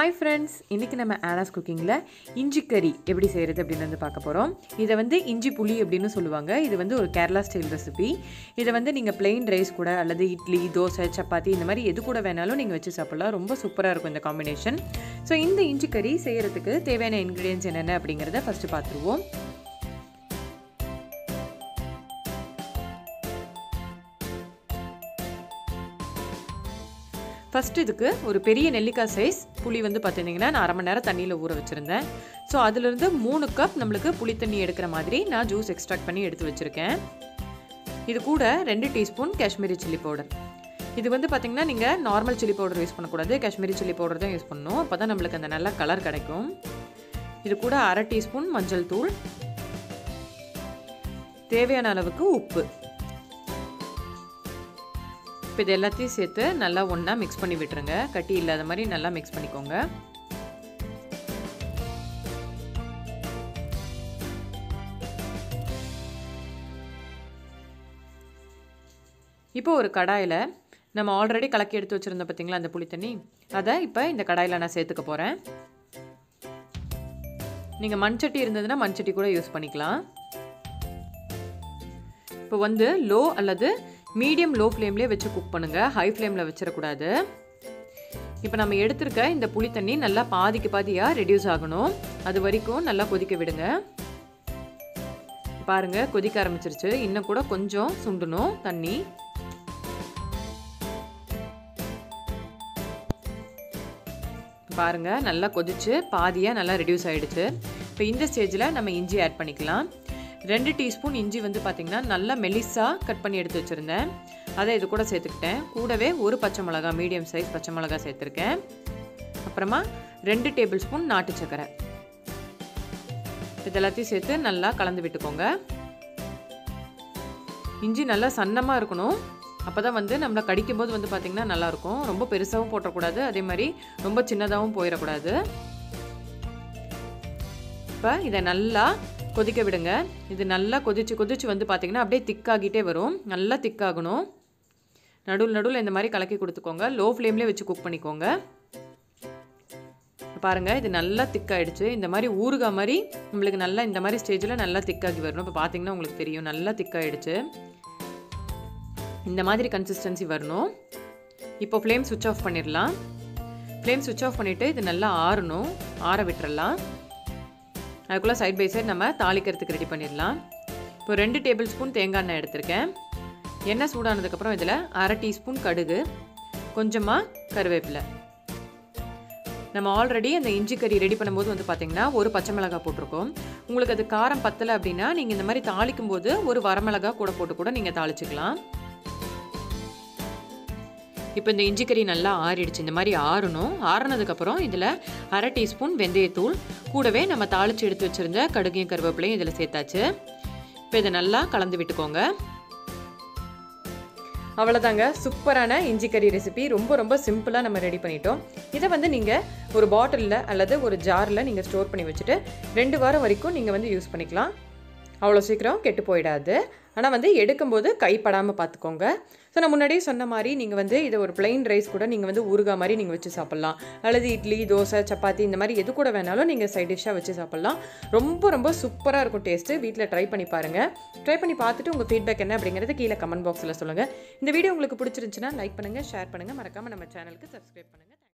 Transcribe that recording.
hi friends இன்றைக்கி நம்ம ஆனாஸ் குக்கிங்கில் இஞ்சி கறி எப்படி செய்கிறது அப்படின்னு வந்து பார்க்க போகிறோம் இதை வந்து இஞ்சி புளி அப்படின்னு சொல்லுவாங்க இது வந்து ஒரு கேரளா ஸ்டைல் ரெசிபி இதை வந்து நீங்கள் plain ரைஸ் கூட அல்லது இட்லி தோசை சப்பாத்தி இந்த மாதிரி எது கூட வேணாலும் நீங்கள் வச்சு சாப்பிட்லாம் ரொம்ப சூப்பராக இருக்கும் இந்த காம்பினேஷன் ஸோ இந்த இஞ்சி கறி செய்கிறதுக்கு தேவையான இன்க்ரீடியன்ஸ் என்னென்ன அப்படிங்கிறத ஃபஸ்ட்டு பார்த்துருவோம் ஃபஸ்ட்டு இதுக்கு ஒரு பெரிய நெல்லிக்காய் சைஸ் புளி வந்து பார்த்துருந்தீங்கன்னா நான் அரை மணி நேரம் தண்ணியில் ஊற வச்சுருந்தேன் ஸோ அதுலேருந்து மூணு கப் நம்மளுக்கு புளி தண்ணி எடுக்கிற மாதிரி நான் ஜூஸ் எக்ஸ்ட்ராக்ட் பண்ணி எடுத்து வச்சுருக்கேன் இது கூட ரெண்டு டீஸ்பூன் காஷ்மீரி சில்லி பவுடர் இது வந்து பார்த்திங்கன்னா நீங்கள் நார்மல் சில்லி பவுடர் யூஸ் பண்ணக்கூடாது காஷ்மீரி சில்லி பவுடர் தான் யூஸ் பண்ணணும் அப்போ தான் நம்மளுக்கு அந்த நல்ல கலர் கிடைக்கும் இது கூட அரை டீஸ்பூன் மஞ்சள் தூள் தேவையான அளவுக்கு உப்பு இப்போ இது எல்லாத்தையும் சேர்த்து நல்லா ஒன்றா மிக்ஸ் பண்ணி விட்டுருங்க கட்டி இல்லாத மாதிரி நல்லா மிக்ஸ் பண்ணிக்கோங்க இப்போ ஒரு கடாயில் நம்ம ஆல்ரெடி கலக்கி எடுத்து வச்சுருந்தோம் பார்த்தீங்களா அந்த புளி தண்ணி அதை இப்போ இந்த கடாயில் நான் சேர்த்துக்க போகிறேன் நீங்கள் மண்சட்டி இருந்ததுன்னா மண்சட்டி கூட யூஸ் பண்ணிக்கலாம் இப்போ வந்து லோ அல்லது மீடியம் லோ ஃப்ளேம்லேயே வச்சு குக் பண்ணுங்கள் ஹை ஃப்ளேமில் வச்சிடக்கூடாது இப்போ நம்ம எடுத்திருக்க இந்த புளி தண்ணி நல்லா பாதிக்கு பாதியாக ரெடியூஸ் ஆகணும் அது வரைக்கும் நல்லா கொதிக்க விடுங்க பாருங்க கொதிக்க ஆரம்பிச்சிருச்சு இன்னும் கூட கொஞ்சம் சுண்டணும் தண்ணி பாருங்க நல்லா கொதிச்சு பாதியாக நல்லா ரெடியூஸ் ஆகிடுச்சு இப்போ இந்த ஸ்டேஜில் நம்ம இஞ்சி ஆட் பண்ணிக்கலாம் ரெண்டு டீஸ்பூன் இஞ்சி வந்து பார்த்திங்கன்னா நல்லா மெலிஸாக கட் பண்ணி எடுத்து வச்சுருந்தேன் அதை இது கூட சேர்த்துக்கிட்டேன் கூடவே ஒரு பச்சை மிளகா மீடியம் சைஸ் பச்சை மிளகா சேர்த்துருக்கேன் அப்புறமா ரெண்டு டேபிள் ஸ்பூன் நாட்டு சக்கரை இது எல்லாத்தையும் சேர்த்து நல்லா கலந்து விட்டுக்கோங்க இஞ்சி நல்லா சன்னமாக இருக்கணும் அப்போ தான் வந்து நம்மளை கடிக்கும் போது வந்து பார்த்திங்கன்னா நல்லாயிருக்கும் ரொம்ப பெருசாகவும் போட்டக்கூடாது அதே மாதிரி ரொம்ப சின்னதாகவும் போயிடக்கூடாது இப்போ இதை நல்லா கொதிக்க விடுங்க இது நல்லா கொதிச்சு கொதிச்சு வந்து பார்த்திங்கன்னா அப்படியே திக்காகிட்டே வரும் நல்லா திக்காகணும் நடுவில் நடுவில் இந்த மாதிரி கலக்கி கொடுத்துக்கோங்க லோ ஃப்ளேம்லேயே வச்சு குக் பண்ணிக்கோங்க பாருங்கள் இது நல்லா திக்காயிடுச்சு இந்த மாதிரி ஊறுகா மாதிரி நம்மளுக்கு நல்லா இந்த மாதிரி ஸ்டேஜில் நல்லா திக்காகி வரணும் இப்போ பார்த்தீங்கன்னா உங்களுக்கு தெரியும் நல்லா திக்காயிடுச்சு இந்த மாதிரி கன்சிஸ்டன்சி வரணும் இப்போ ஃப்ளேம் சுவிட்ச் ஆஃப் பண்ணிடலாம் ஃப்ளேம் சுவிட்ச் ஆஃப் பண்ணிவிட்டு இது நல்லா ஆறணும் ஆற விட்டுறலாம் அதுக்குள்ளே சைட் பை சைட் நம்ம தாளிக்கிறதுக்கு ரெடி பண்ணிடலாம் இப்போ ரெண்டு டேபிள் ஸ்பூன் தேங்காய் எண்ணெய் எடுத்திருக்கேன் எண்ணெய் சூடானதுக்கப்புறம் இதில் அரை டீஸ்பூன் கடுகு கொஞ்சமாக கருவேப்பிலை நம்ம ஆல்ரெடி அந்த இஞ்சி கறி ரெடி பண்ணும்போது வந்து பார்த்திங்கன்னா ஒரு பச்சை மிளகாய் போட்டிருக்கோம் உங்களுக்கு அது காரம் பத்தலை அப்படின்னா நீங்கள் இந்த மாதிரி தாளிக்கும் போது ஒரு வரமிளகா கூட போட்டு கூட நீங்கள் தாளிச்சுக்கலாம் இப்போ இந்த இஞ்சி கறி நல்லா ஆறிடுச்சு இந்த மாதிரி ஆறணும் ஆறுனதுக்கப்புறம் இதில் அரை டீஸ்பூன் வெந்தயத்தூள் கூடவே நம்ம தாளித்து எடுத்து வச்சுருந்த கடுகையும் கருவேப்பிலையும் இதில் சேர்த்தாச்சு இப்போ இதை நல்லா கலந்து விட்டுக்கோங்க அவ்வளோதாங்க சூப்பரான இஞ்சி கறி ரெசிபி ரொம்ப ரொம்ப சிம்பிளாக நம்ம ரெடி பண்ணிட்டோம் இதை வந்து நீங்கள் ஒரு பாட்டிலில் அல்லது ஒரு ஜாரில் நீங்கள் ஸ்டோர் பண்ணி வச்சுட்டு ரெண்டு வாரம் வரைக்கும் நீங்கள் வந்து யூஸ் பண்ணிக்கலாம் அவ்வளோ சீக்கிரம் கெட்டு போயிடாது ஆனால் வந்து எடுக்கும்போது கைப்படாமல் பார்த்துக்கோங்க ஸோ நான் முன்னாடியே சொன்ன மாதிரி நீங்கள் வந்து இதை ஒரு பிளெயின் ரைஸ் கூட நீங்கள் வந்து ஊறுகாய் மாதிரி நீங்கள் வச்சு சாப்பிட்லாம் அல்லது இட்லி தோசை சப்பாத்தி இந்த மாதிரி எது கூட வேணாலும் நீங்கள் சைட் டிஷ்ஷாக வச்சு சாப்பிட்லாம் ரொம்ப ரொம்ப சூப்பராக இருக்கும் டேஸ்ட்டு வீட்டில் ட்ரை பண்ணி பாருங்கள் ட்ரை பண்ணி பார்த்துட்டு உங்கள் ஃபீட்பேக் என்ன அப்படிங்கிறது கீழே கமெண்ட் பாக்ஸில் சொல்லுங்கள் இந்த வீடியோ உங்களுக்கு பிடிச்சிருந்துச்சுன்னா லைக் பண்ணுங்கள் ஷேர் பண்ணுங்கள் மறக்காமல் நம்ம சேனலுக்கு சப்ஸ்கிரைப் பண்ணுங்கள்